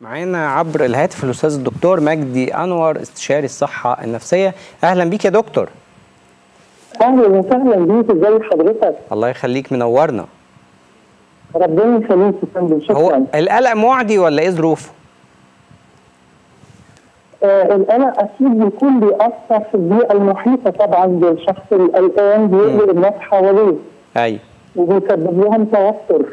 معانا عبر الهاتف الاستاذ الدكتور مجدي انور استشاري الصحه النفسيه اهلا بيك يا دكتور اهلا وسهلا بيك ازي حضرتك الله يخليك منورنا ربنا يخليك يا فندم هو شكرا القلق معدي ولا ايه ظروفه آه القلق اكيد بيكون بيأثر في البيئه المحيطه طبعا بالشخص القلقان بيقلق الناس حواليه ايوه وبيسبب لهم توتر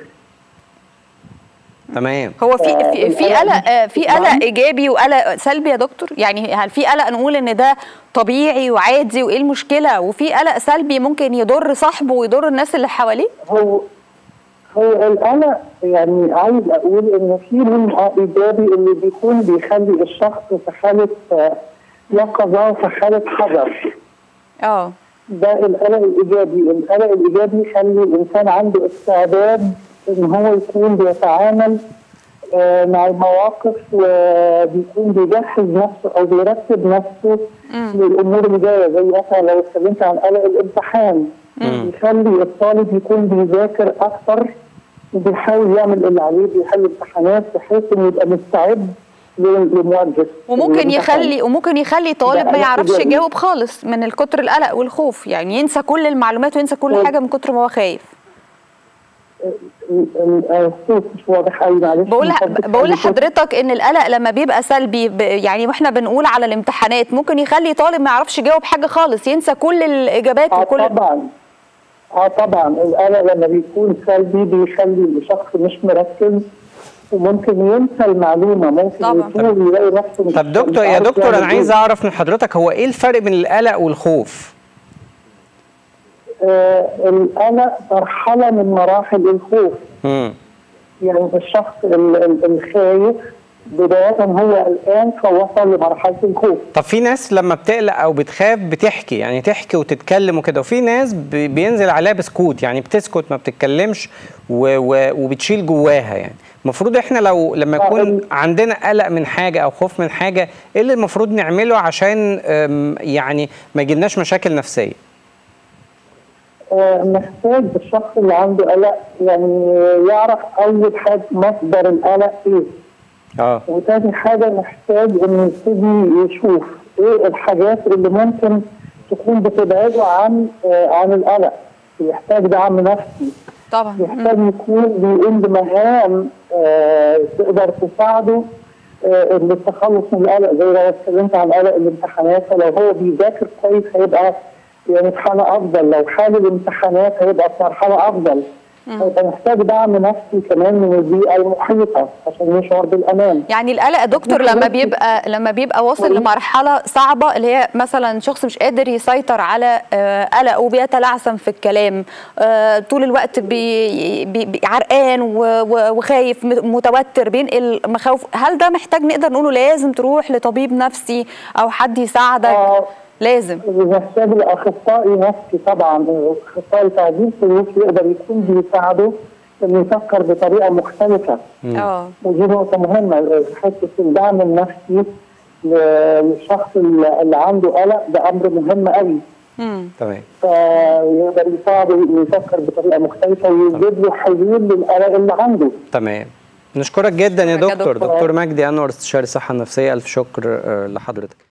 تمام هو في في في القلق قلق آه، في نعم. قلق ايجابي وقلق سلبي يا دكتور يعني هل في قلق نقول ان ده طبيعي وعادي وايه المشكله وفي قلق سلبي ممكن يضر صاحبه ويضر الناس اللي حواليه هو هو القلق يعني عايز اقول ان في منه ايجابي اللي بيكون بيخلي الشخص في حاله آه، يقظه وفي حاله حذر اه ده القلق الايجابي، القلق الايجابي يخلي الانسان عنده استعداد ان هو يكون بيتعامل آه، مع المواقف وبيكون بيجهز نفسه او بيرتب نفسه للامور اللي جايه زي مثلا لو اتكلمت عن قلق الامتحان يخلي الطالب يكون بيذاكر اكثر وبيحاول يعمل اللي عليه بيحل امتحانات بحيث انه يبقى مستعد لمواجهه وممكن الامتحان. يخلي وممكن يخلي طالب ده ما قلق يعرفش إيجابي. يجاوب خالص من الكتر القلق والخوف يعني ينسى كل المعلومات وينسى كل طيب. حاجه من كتر ما هو خايف ال- ال- الصوت مش واضح قوي معلش بقول ممكن بقول تتكلم صوت؟ لحضرتك ان القلق لما بيبقى سلبي ب- يعني واحنا بنقول على الامتحانات ممكن يخلي طالب ما يعرفش يجاوب حاجه خالص ينسى كل الاجابات اه وكل طبعا اه طبعا القلق لما بيكون سلبي بيخلي الشخص مش مركز وممكن ينسى المعلومه ممكن طبعا. يتوه يلاقي نفسه مش- طب دكتور مش يا عارف دكتور يعمل انا عايز إيه. اعرف من حضرتك هو ايه الفرق بين القلق والخوف آه القلق مرحله من مراحل الخوف امم يعني الشخص ال- ال- الخايف بدايه هو قلقان فوصل لمرحله الخوف طب في ناس لما بتقلق او بتخاف بتحكي يعني تحكي وتتكلم وكده وفي ناس ب- بينزل عليها بسكوت يعني بتسكت ما بتتكلمش و و وبتشيل جواها يعني المفروض احنا لو لما آه، يكون ال- عندنا قلق من حاجه او خوف من حاجه ايه اللي المفروض نعمله عشان أم، يعني ما يجيلناش مشاكل نفسيه آه، محتاج الشخص اللي عنده قلق يعني يعرف اول حاجه مصدر القلق ايه اه وتاني حاجة محتاج إنه يبتدي يشوف إيه الحاجات اللي ممكن تكون بتبعده عن آه عن القلق يحتاج دعم نفسي طبعا يحتاج يكون بيقوم بمهام آه تقدر تساعده آه للتخلص من القلق زي لو اتكلمت عن قلق الامتحانات فلو هو بيذاكر كويس هيبقى يعني في حالة أفضل لو حال الامتحانات هيبقى في مرحلة أفضل هيبقى محتاج دعم نفسي كمان من البيئة المحيطة عشان يشعر بالأمان يعني القلق يا دكتور لما بيبقى لما بيبقى واصل لمرحله صعبه اللي هي مثلا شخص مش قادر يسيطر على آه، قلقه وبيتلعثم في الكلام آه، طول الوقت بي بي بي- عرقان و- و- وخايف م- متوتر بينقل مخاوف هل ده محتاج نقدر نقوله لازم تروح لطبيب نفسي او حد يساعدك آه. لازم محتاج لاخصائي نفسي طبعا اخصائي تعديل سلوك يقدر يكون بيساعده انه يفكر بطريقه مختلفه اه ودي نقطه مهمه حته الدعم النفسي ل- للشخص اللي اللي عنده قلق ده امر مهم قوي مم. تمام فيقدر يساعده انه يفكر بطريقه مختلفه ويوجد له حلول للقلق اللي عنده تمام نشكرك جدا يا شكرا يا دكتور دكتور. دكتور مجدي انور استشاري الصحه النفسيه الف شكر آه، لحضرتك